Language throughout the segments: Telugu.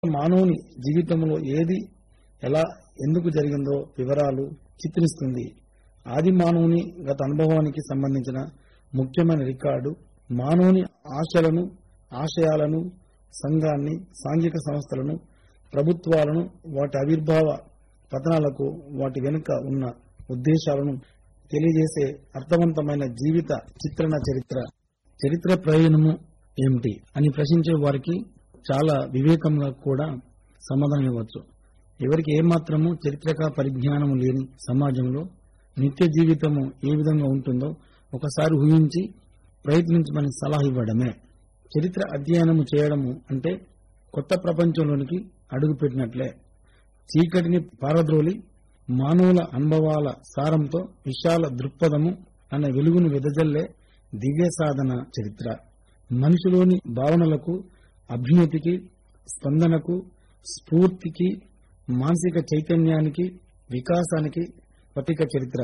మానవుని జీవితంలో ఏది ఎలా ఎందుకు జరిగిందో వివరాలు చిత్రిస్తుంది ఆది మానవుని గత అనుభవానికి సంబంధించిన ముఖ్యమైన రికార్డు మానవుని ఆశలను ఆశయాలను సంఘాన్ని సాంఘిక సంస్థలను ప్రభుత్వాలను వాటి ఆవిర్భావ పతనాలకు వాటి వెనుక ఉన్న ఉద్దేశాలను తెలియజేసే అర్థవంతమైన జీవిత చిత్రణ చరిత్ర చరిత్ర ప్రయోజనము ఏమిటి అని ప్రశ్నించే వారికి చాలా వివేకంగా కూడా సమాధానం ఇవ్వచ్చు ఎవరికి ఏమాత్రము చరిత్రక పరిజ్ఞానము లేని సమాజంలో నిత్య జీవితము ఏ విధంగా ఉంటుందో ఒకసారి ఊహించి ప్రయత్నించమని సలహా ఇవ్వడమే చరిత్ర అధ్యయనము చేయడము అంటే కొత్త ప్రపంచంలోనికి అడుగుపెట్టినట్లే చీకటిని పారద్రోలి మానవుల అనుభవాల సారంతో విశాల దృక్పథము అనే వెలుగును వెదజల్లే దివ్య సాధన చరిత్ర మనిషిలోని భావనలకు అభ్యున్నతికి స్పందనకు స్ఫూర్తికి మానసిక చైతన్యానికి వికాసానికి ప్రతీక చరిత్ర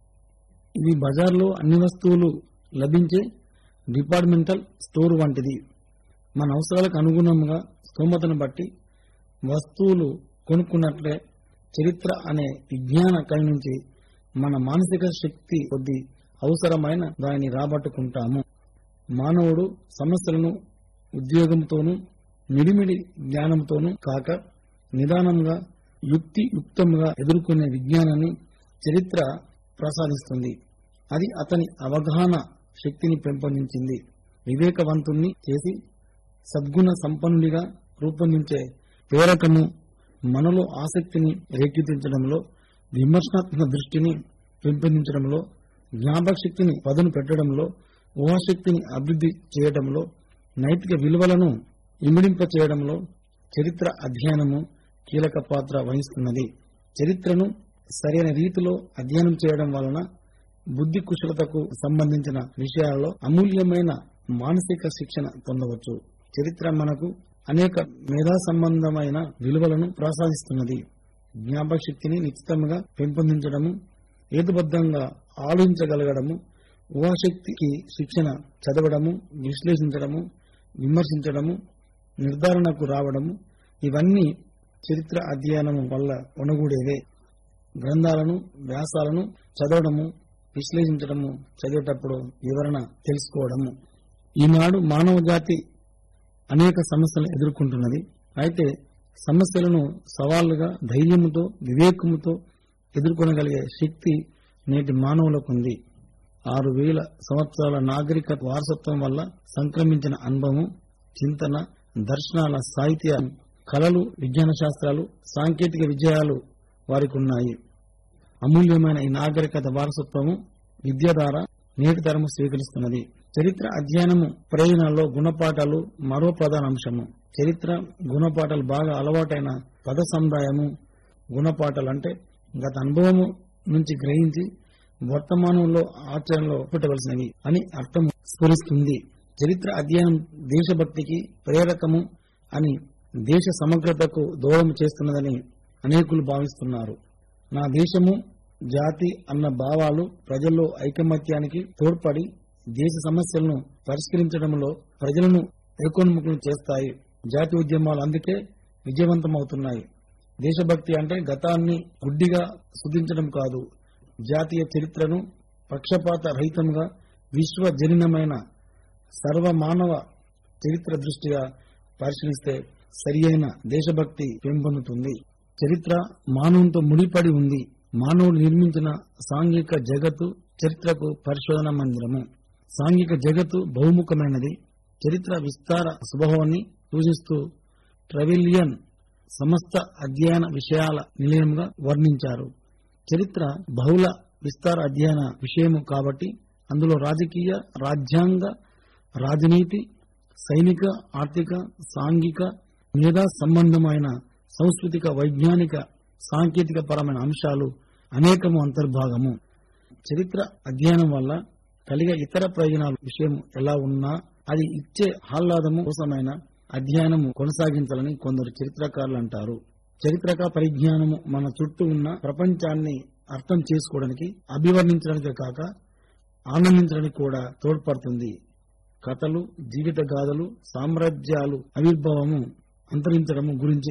ఇది బజార్లో అన్ని వస్తువులు లభించే డిపార్ట్మెంటల్ స్టోర్ వంటిది మన అవసరాలకు అనుగుణంగా స్తోమతను బట్టి వస్తువులు కొనుక్కున్నట్లే చరిత్ర అనే విజ్ఞాన కళ నుంచి మన మానసిక శక్తి కొద్ది అవసరమైన దానిని రాబట్టుకుంటాము మానవుడు సమస్యలను ఉద్యోగంతోనూ మిడిమిడి జ్ఞానంతోనూ కాక నిదానంగా యుక్తి యుక్తంగా ఎదుర్కొనే విజ్ఞానాన్ని చరిత్ర ప్రసాదిస్తుంది అది అతని అవగాహన శక్తిని పెంపొందించింది వివేకవంతుణ్ణి చేసి సద్గుణ సంపన్నుడిగా రూపొందించే ప్రేరకము మనలో ఆసక్తిని రేకెత్తించడంలో విమర్శనాత్మక దృష్టిని పెంపొందించడంలో జ్ఞాపక శక్తిని పదును పెట్టడంలో ఊహాశక్తిని అభివృద్ధి చేయడంలో నైతిక విలువలను ఇమిడింప చేయడంలో చరిత్ర అధ్యయనము కీలక పాత్ర వహిస్తున్నది చరిత్రను సరైన రీతిలో అధ్యయనం చేయడం వలన బుద్ధి కుశలతకు సంబంధించిన విషయాల్లో అమూల్యమైన మానసిక శిక్షణ పొందవచ్చు చరిత్ర మనకు అనేక మేధా సంబంధమైన విలువలను ప్రసాదిస్తున్నది జ్ఞాపక శక్తిని నిశ్చితంగా పెంపొందించడము హేతుబద్ధంగా ఆలోచించగలగడము ఊహాశక్తికి శిక్షణ చదవడము విశ్లేషించడము విమర్శించడము నిర్ధారణకు రావడము ఇవన్నీ చరిత్ర అధ్యయనము వల్ల ఒనగూడేవే గ్రంథాలను వ్యాసాలను చదవడము విశ్లేషించడము చదివేటప్పుడు వివరణ తెలుసుకోవడము ఈనాడు మానవ జాతి అనేక సమస్యలను ఎదుర్కొంటున్నది అయితే సమస్యలను సవాళ్లుగా ధైర్యముతో వివేకముతో ఎదుర్కొనగలిగే శక్తి నేటి మానవులకు ఉంది ఆరు వేల సంవత్సరాల నాగరిక వారసత్వం వల్ల సంక్రమించిన అనుభవం చింతన దర్శనాల సాహిత్య కళలు విజ్ఞాన శాస్త్రాలు సాంకేతిక విజయాలు వారికి ఉన్నాయి అమూల్యమైన ఈ నాగరికత వారసత్వము విద్య ద్వారా నేటి తరము స్వీకరిస్తున్నది చరిత్ర అధ్యయనము ప్రయోజనాల్లో గుణపాఠాలు మరో ప్రధాన అంశము చరిత్ర గుణపాఠాలు బాగా అలవాటైన పద సముదాయము గుణపాఠాలు అంటే గత అనుభవము నుంచి గ్రహించి వర్తమానంలో ఆచరణలో పెట్టవలసినవి అని అర్థం స్ఫురిస్తుంది చరిత్ర అధ్యయనం దేశభక్తికి ప్రేరకము అని దేశ సమగ్రతకు దూరం చేస్తున్నదని అనేకులు భావిస్తున్నారు నా దేశము జాతి అన్న భావాలు ప్రజల్లో ఐకమత్యానికి తోడ్పడి దేశ సమస్యలను పరిష్కరించడంలో ప్రజలను ఏకోన్ముఖులు చేస్తాయి జాతి ఉద్యమాలు అందుకే విజయవంతమవుతున్నాయి దేశభక్తి అంటే గతాన్ని గుడ్డిగా శుద్ధించడం కాదు జాతీయ చరిత్రను పక్షపాత రహితంగా విశ్వజనీనమైన సర్వమానవ చరిత్ర దృష్టిగా పరిశీలిస్తే సరియైన దేశభక్తి పెంపొందుతుంది చరిత్ర మానవునితో ముడిపడి ఉంది మానవుడు నిర్మించిన సాంఘిక జగత్తు చరిత్రకు పరిశోధన మందిరము సాంఘిక జగత్తు బహుముఖమైనది చరిత్ర విస్తార స్వభావాన్ని సూచిస్తూ ట్రవిలియన్ సమస్త అధ్యయన విషయాల నిలయంగా వర్ణించారు చరిత్ర బహుళ విస్తార అధ్యయన విషయము కాబట్టి అందులో రాజకీయ రాజ్యాంగ రాజనీతి సైనిక ఆర్థిక సాంఘిక మేధా సంబంధమైన సాంస్కృతిక వైజ్ఞానిక సాంకేతిక పరమైన అంశాలు అనేకము అంతర్భాగము చరిత్ర అధ్యయనం వల్ల కలిగే ఇతర ప్రయోజనాల విషయం ఎలా ఉన్నా అది ఇచ్చే ఆహ్లాదము కోసమైన అధ్యయనము కొనసాగించాలని కొందరు చరిత్రకారులు అంటారు చరిత్రక పరిజ్ఞానము మన చుట్టూ ఉన్న ప్రపంచాన్ని అర్థం చేసుకోవడానికి అభివర్ణించడానికి కాక ఆనందించడానికి కూడా తోడ్పడుతుంది కథలు జీవిత గాథలు సామ్రాజ్యాలు ఆవిర్భావము అంతరించడం గురించి